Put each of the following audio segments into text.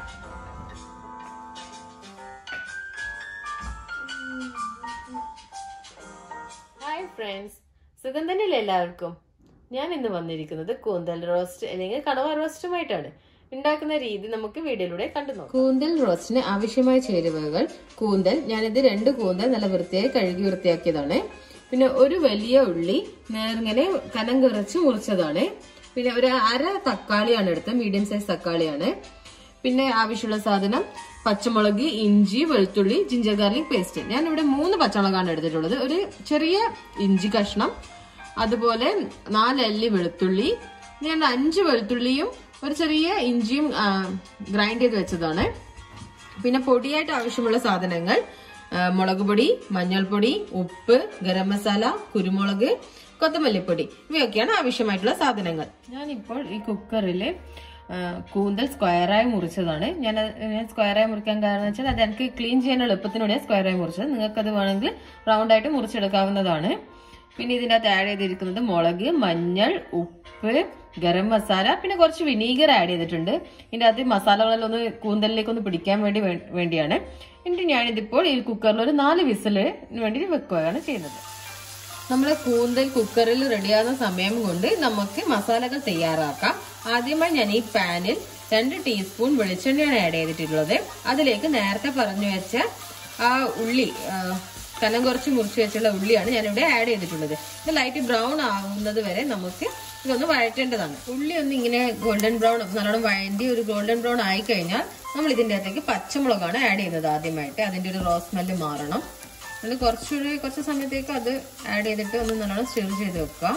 hi friends സുഖം തന്നെയല്ലേ എല്ലാവർക്കും ഞാൻ ഇന്ന് വന്നിരിക്കുന്നത് കൂന്തൽ റോസ്റ്റ് അല്ലെങ്കിൽ കടവ റോസ്റ്റുമായിട്ടാണ് ഉണ്ടാക്കുന്ന രീതി നമുക്ക് വീഡിയോയിലൂടെ കണ്ടു നോക്കാം കൂന്തൽ റോസ്റ്റിന് ആവശ്യമായ ചേരുവകൾ കൂന്തൽ ഞാനിത് രണ്ട് കൂന്തൽ നല്ല വൃത്തിയായി കഴുകി വൃത്തിയാക്കിയതാണ് പിന്നെ ഒരു വലിയ ഉള്ളി നേർങ്ങനെ കനം കുറച്ച് മുറിച്ചതാണ് പിന്നെ ഒരു അര തക്കാളിയാണ് എടുത്തത് മീഡിയം സൈസ് തക്കാളിയാണ് പിന്നെ ആവശ്യമുള്ള സാധനം പച്ചമുളക് ഇഞ്ചി വെളുത്തുള്ളി ജിഞ്ചർ ഗാർലിക് പേസ്റ്റ് ഞാൻ ഇവിടെ മൂന്ന് പച്ചമുളകാണ് എടുത്തിട്ടുള്ളത് ഒരു ചെറിയ ഇഞ്ചി കഷ്ണം അതുപോലെ നാലല്ലി വെളുത്തുള്ളി ഞാൻ അഞ്ച് വെളുത്തുള്ളിയും ഒരു ചെറിയ ഇഞ്ചിയും ഗ്രൈൻഡ് ചെയ്ത് വെച്ചതാണ് പിന്നെ പൊടിയായിട്ട് ആവശ്യമുള്ള സാധനങ്ങൾ ആ, മുളക് പൊടി മഞ്ഞൾപ്പൊടി ഉപ്പ് ഗരം മസാല കുരുമുളക് കൊത്തമല്ലിപ്പൊടി ഇവയൊക്കെയാണ് ആവശ്യമായിട്ടുള്ള സാധനങ്ങൾ ഞാനിപ്പോൾ ഈ കുക്കറിൽ കൂന്തൽ സ്ക്വയറായി മുറിച്ചതാണ് ഞാൻ ഞാൻ സ്ക്വയറായി മുറിക്കാൻ കാരണം വെച്ചാൽ അത് എനിക്ക് ക്ലീൻ ചെയ്യാൻ എളുപ്പത്തിനൂടെ സ്ക്വയറായി മുറിച്ചത് നിങ്ങൾക്ക് അത് വേണമെങ്കിൽ റൗണ്ട് ആയിട്ട് മുറിച്ചെടുക്കാവുന്നതാണ് പിന്നെ ഇതിൻ്റെ അകത്ത് ആഡ് ചെയ്തിരിക്കുന്നത് മുളക് മഞ്ഞൾ ഉപ്പ് ഗരം മസാല പിന്നെ കുറച്ച് വിനീഗർ ആഡ് ചെയ്തിട്ടുണ്ട് ഇതിൻ്റെ അകത്ത് മസാലകളെല്ലാം ഒന്ന് കൂന്തലിലേക്ക് ഒന്ന് പിടിക്കാൻ വേണ്ടി വേ- വേണ്ടിയാണ് എന്നിട്ട് ഞാനിതിപ്പോൾ ഈ കുക്കറിൽ ഒരു നാല് വിസിലിന് വേണ്ടി വെക്കുകയാണ് ചെയ്യുന്നത് നമ്മളെ കൂന്തൽ കുക്കറിൽ റെഡിയാകുന്ന സമയം കൊണ്ട് നമുക്ക് മസാലകൾ തയ്യാറാക്കാം ആദ്യമായി ഞാൻ ഈ പാനിൽ രണ്ട് ടീസ്പൂൺ വെളിച്ചെണ്ണയാണ് ആഡ് ചെയ്തിട്ടുള്ളത് അതിലേക്ക് നേരത്തെ പറഞ്ഞു വെച്ച ആ ഉള്ളി ആ, കനം കുറച്ച് മുറിച്ച് വെച്ചുള്ള ഉള്ളിയാണ് ഞാനിവിടെ ആഡ് ചെയ്തിട്ടുള്ളത് ഇത് ലൈറ്റ് ബ്രൗൺ ആവുന്നത് വരെ നമുക്ക് ഇതൊന്ന് വഴറ്റേണ്ടതാണ് ഉള്ളി ഒന്ന് ഇങ്ങനെ ഗോൾഡൻ ബ്രൗൺ നല്ലോണം വഴണ്ടി ഒരു ഗോൾഡൻ ബ്രൗൺ ആയി കഴിഞ്ഞാൽ നമ്മൾ ഇതിന്റെ അകത്തേക്ക് പച്ചമുളകാണ് ആഡ് ചെയ്യുന്നത് ആദ്യമായിട്ട് അതിന്റെ ഒരു റോസ് സ്മെല്ല് മാറണം അത് കുറച്ചൊരു കുറച്ച് സമയത്തേക്ക് അത് ആഡ് ചെയ്തിട്ട് ഒന്ന് നല്ലോണം സ്റ്റിർ ചെയ്ത് വെക്കുക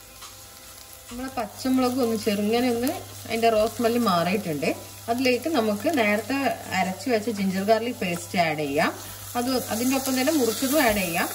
നമ്മളെ പച്ചമുളക് ഒന്ന് ചെറുങ്ങനെ ഒന്ന് അതിന്റെ റോസ് സ്മെല്ല് മാറിയിട്ടുണ്ട് അതിലേക്ക് നമുക്ക് നേരത്തെ അരച്ച് വെച്ച ജിഞ്ചർ ഗാർലിക് പേസ്റ്റ് ആഡ് ചെയ്യാം അത് അതിന്റെ ഒപ്പം തന്നെ മുറിച്ചതും ആഡ് ചെയ്യാം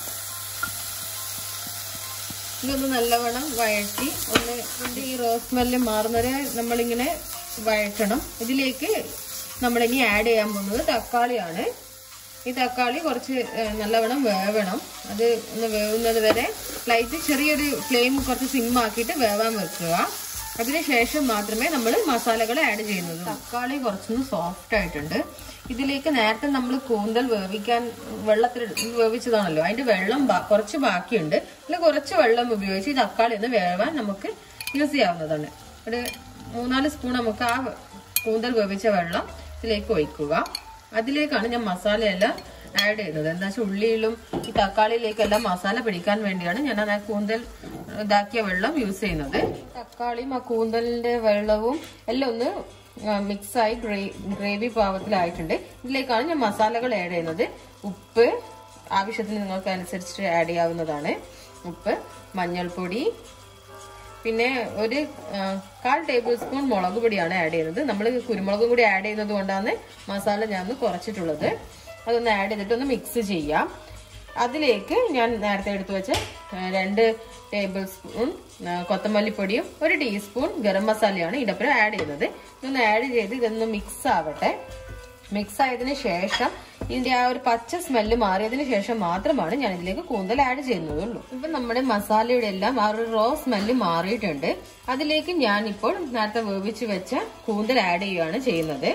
ഇതൊന്ന് നല്ലവണ്ണം വഴറ്റി ഒന്ന് ഇതിന്റെ ഈ റോസ് സ്മെല്ല് മാറുന്നവരെ നമ്മളിങ്ങനെ വഴറ്റണം ഇതിലേക്ക് നമ്മളിനി ആഡ് ചെയ്യാൻ പോകുന്നത് തക്കാളിയാണ് ഈ തക്കാളി കുറച്ച് ഏഹ്, നല്ലവണ്ണം വേവണം അത് ഒന്ന് വേവുന്നത് വരെ ലൈറ്റ് ചെറിയൊരു ഫ്ലെയിം കുറച്ച് സിം ആക്കിയിട്ട് വേവാൻ വെക്കുക അതിനുശേഷം മാത്രമേ നമ്മൾ മസാലകൾ ആഡ് ചെയ്യുന്നത് തക്കാളി കുറച്ചൊന്ന് സോഫ്റ്റ് ആയിട്ടുണ്ട് ഇതിലേക്ക് നേരത്തെ നമ്മൾ കൂന്തൽ വേവിക്കാൻ വെള്ളത്തിൽ വേവിച്ചതാണല്ലോ അതിന്റെ വെള്ളം ബാ- കുറച്ച് ബാക്കിയുണ്ട് അതിൽ കുറച്ച് വെള്ളം ഉപയോഗിച്ച് ഈ തക്കാളി ഒന്ന് വേവാൻ നമുക്ക് യൂസ് ചെയ്യാവുന്നതാണ് ഒരു മൂന്നാല് സ്പൂൺ നമുക്ക് ആ കൂന്തൽ വേവിച്ച വെള്ളം ഇതിലേക്ക് ഒഴിക്കുക അതിലേക്കാണ് ഞാൻ മസാലയെല്ലാം ആഡ് ചെയ്യുന്നത് എന്താ വെച്ചാൽ ഉള്ളിയിലും ഈ തക്കാളിയിലേക്കെല്ലാം മസാല പിടിക്കാൻ വേണ്ടിയാണ് ഞാൻ ആ കൂന്തൽ ഇതാക്കിയ വെള്ളം യൂസ് ചെയ്യുന്നത് തക്കാളിയും ആ കൂന്തലിന്റെ വെള്ളവും എല്ലാം ഒന്ന് മിക്സായി ഗ്രേവി പാകത്തിലായിട്ടുണ്ട് ഇതിലേക്കാണ് ഞാൻ മസാലകൾ ആഡ് ചെയ്യുന്നത് ഉപ്പ് ആവശ്യത്തിന് നിങ്ങൾക്ക് അനുസരിച്ചിട്ട് ആഡ് ചെയ്യാവുന്നതാണ് ഉപ്പ് മഞ്ഞൾപ്പൊടി പിന്നെ ഒരു ആ, കാൽ ടേബിൾ സ്പൂൺ മുളക് പൊടിയാണ് ആഡ് ചെയ്യുന്നത് നമ്മൾ കുരുമുളകും കൂടി ആഡ് ചെയ്യുന്നത് കൊണ്ടാണ് മസാല ഞാൻ ഒന്ന് കുറച്ചിട്ടുള്ളത് അതൊന്ന് ആഡ് ചെയ്തിട്ട് ഒന്ന് മിക്സ് ചെയ്യാം അതിലേക്ക് ഞാൻ നേരത്തെ എടുത്തു വെച്ച ആ, രണ്ട് ടേബിൾ സ്പൂൺ ആ, കൊത്തമല്ലിപ്പൊടിയും ഒരു ടീസ്പൂൺ ഗരം മസാലയാണ് ഇതിനൊപ്പം ആഡ് ചെയ്യുന്നത് ഇതൊന്ന് ആഡ് ചെയ്ത് ഇതൊന്ന് മിക്സ് ആവട്ടെ മിക്സ് ആയതിനു ശേഷം ഇതിന്റെ ആ ഒരു പച്ച സ്മെല്ല് മാറിയതിനു ശേഷം മാത്രമാണ് ഞാൻ ഇതിലേക്ക് കൂന്തൽ ആഡ് ചെയ്യുന്നതുള്ളൂ ഇപ്പൊ നമ്മുടെ മസാലയുടെ എല്ലാം ആ ഒരു റോ സ്മെല്ല് മാറിയിട്ടുണ്ട് അതിലേക്ക് ഞാൻ ഇപ്പോൾ നേരത്തെ വേവിച്ച് വെച്ച കൂന്തൽ ആഡ് ചെയ്യുകയാണ് ചെയ്യുന്നത്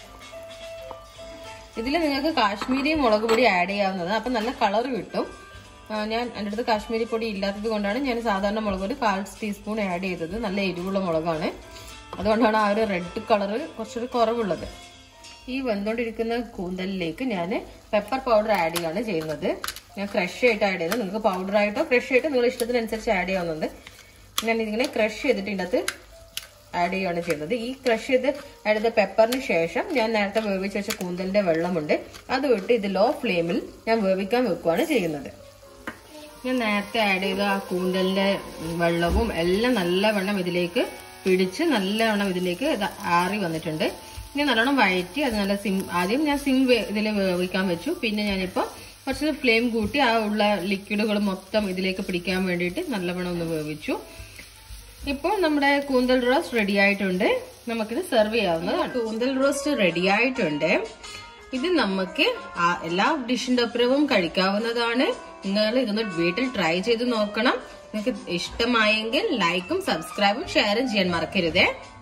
ഇതിൽ നിങ്ങൾക്ക് കാശ്മീരി മുളക് പൊടി ആഡ് ചെയ്യാവുന്നത് അപ്പൊ നല്ല കളർ കിട്ടും ആ, ഞാൻ എൻ്റെ അടുത്ത് കാശ്മീരി പൊടി ഇല്ലാത്തത് കൊണ്ടാണ് ഞാൻ സാധാരണ മുളക് പൊടി കാൽ ടീസ്പൂൺ ആഡ് ചെയ്തത് നല്ല എരിവുള്ള മുളകാണ് അതുകൊണ്ടാണ് ആ ഒരു റെഡ് കളർ കുറച്ചൊരു കുറവുള്ളത് ഈ വെന്തുകൊണ്ടിരിക്കുന്ന കൂന്തലിലേക്ക് ഞാൻ പെപ്പർ പൗഡർ ആഡ് ചെയ്യാണ് ചെയ്യുന്നത് ഞാൻ ക്രഷ് ആയിട്ട് ആഡ് ചെയ്യുന്നത് നിങ്ങൾക്ക് പൗഡർ ആയിട്ടോ ക്രഷ് ആയിട്ടോ നിങ്ങളുടെ ഇഷ്ടത്തിനനുസരിച്ച് ആഡ് ചെയ്യാവുന്നുണ്ട് ഞാൻ ഇതിങ്ങനെ ക്രഷ് ചെയ്തിട്ട് ഇതിനകത്ത് ആഡ് ചെയ്യുകയാണ് ചെയ്യുന്നത് ഈ ക്രഷ് ചെയ്ത് ആഡ് ചെയ്ത പെപ്പറിന് ശേഷം ഞാൻ നേരത്തെ വേവിച്ച് വെച്ച കൂന്തലിന്റെ വെള്ളമുണ്ട് അത് വിട്ട് ഇത് ലോ ഫ്ലെയിമിൽ ഞാൻ വേവിക്കാൻ വെക്കുകയാണ് ചെയ്യുന്നത് ഞാൻ നേരത്തെ ആഡ് ചെയ്ത ആ കൂന്തലിന്റെ വെള്ളവും എല്ലാം നല്ലവണ്ണം ഇതിലേക്ക് പിടിച്ച് നല്ലവണ്ണം ഇതിലേക്ക് ഇത് ആറി വന്നിട്ടുണ്ട് ഇനി നല്ലോണം വഴറ്റി അത് നല്ല സിം ആദ്യം ഞാൻ സിം ഇതിൽ വേവിക്കാൻ വെച്ചു പിന്നെ ഞാനിപ്പോൾ കുറച്ച് ഫ്ലെയിം കൂട്ടി ആ ഉള്ള ലിക്വിഡുകൾ മൊത്തം ഇതിലേക്ക് പിടിക്കാൻ വേണ്ടിയിട്ട് നല്ലവണ്ണം ഒന്ന് വേവിച്ചു ഇപ്പോൾ നമ്മുടെ കൂന്തൽ റോസ്റ്റ് റെഡി ആയിട്ടുണ്ട് നമുക്കിത് സെർവ് ചെയ്യാവുന്നതാണ് കൂന്തൽ റോസ്റ്റ് റെഡി ആയിട്ടുണ്ട് ഇത് നമുക്ക് ആ എല്ലാ ഡിഷിന്റെ ഒപ്പരവും കഴിക്കാവുന്നതാണ് നിങ്ങൾ ഇതൊന്ന് വീട്ടിൽ ട്രൈ ചെയ്ത് നോക്കണം നിങ്ങൾക്ക് ഇഷ്ടമായെങ്കിൽ ലൈക്കും സബ്സ്ക്രൈബും ഷെയറും ചെയ്യാൻ മറക്കരുതേ